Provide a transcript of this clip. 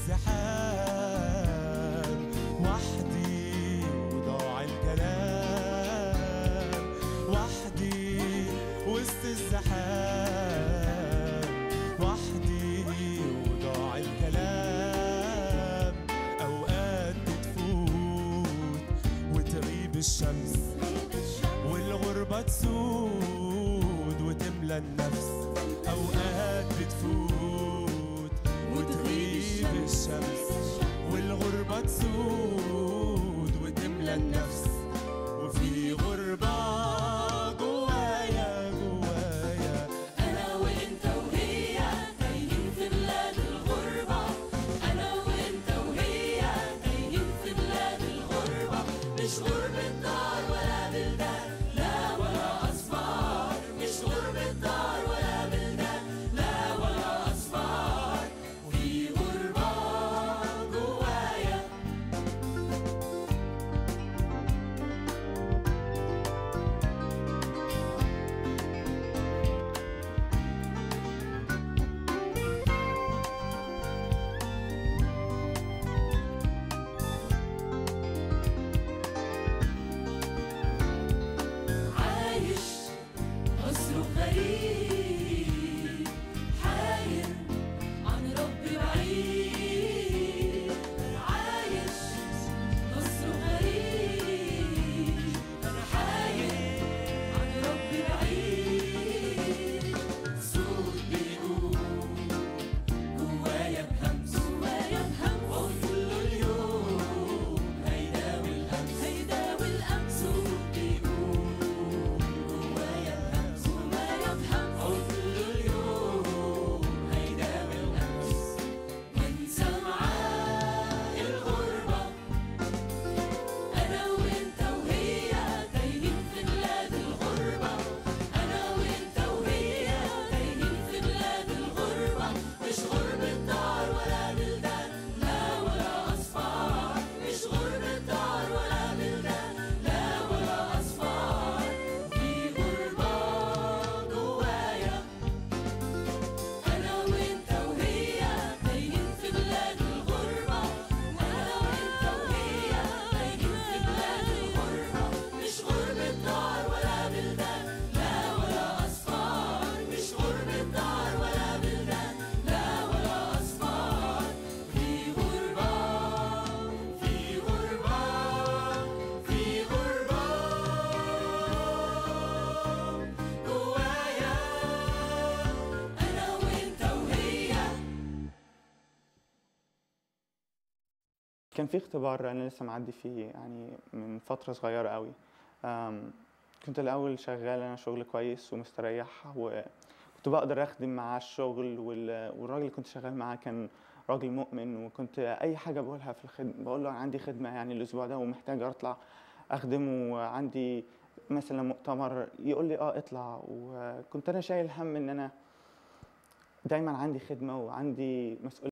الزحام وحدي وضاع الكلام وحدي وسط الزحام وحدي وضاع الكلام أوقات بتفوت وتغيب الشمس والغربة تسود وتملى النفس أوقات بتفوت وتغيب الشمس والغربة تسود وتملى النفس وفي غربة جوايا جوايا أنا وأنت وهي تايهين في بلاد الغربة أنا وأنت وهي تايهين في بلاد الغربة مش غربة دار ولا بلدان لا ولا أصفار مش غربة دار ولا بلدان لا ولا أصفار في غربة جوايا عايش أصرخ غريب حاير عن ربي بعيد أنا عايش أصرخ غريب أنا حاير عن ربي بعيد صوت بيقول جوايا بهمس جوايا بهمس وكل اليوم هيداوي الأمس هيداوي الأمس صوت بيقول جوايا بهمس جوايا بهمس وكل اليوم هيداوي الأمس وانسى معاه الغربة أنا وأنت وهي تايهين في بلاد الغربة أنا وأنت وهي تايهين في بلاد الغربة مش غربة دار ولا بلدان لا ولا أصفار مش غربة دار ولا بلدان لا ولا أصفار في غربة جوايا أنا وأنت وهي تايهين في بلاد الغربة أنا وأنت وهي تايهين في بلاد الغربة مش غربة دار ولا بلدان لا ولا أصفار مش غربة دار ولا بلدان لا ولا أصفار في غربة في غربة في غربة جوايا أنا وأنت وهي كان في اختبار انا لسه معدي فيه يعني من فتره صغيره قوي أم، كنت الاول شغال انا شغل كويس ومستريح وكنت بقدر اخدم معاه الشغل وال- والراجل اللي كنت شغال معاه كان راجل مؤمن وكنت اي حاجه بقولها في الخدمه بقول له عندي خدمه يعني الاسبوع ده ومحتاج اطلع اخدم وعندي مثلا مؤتمر يقول لي اه اطلع وكنت انا شايل هم ان انا دايما عندي خدمه وعندي مسؤوليه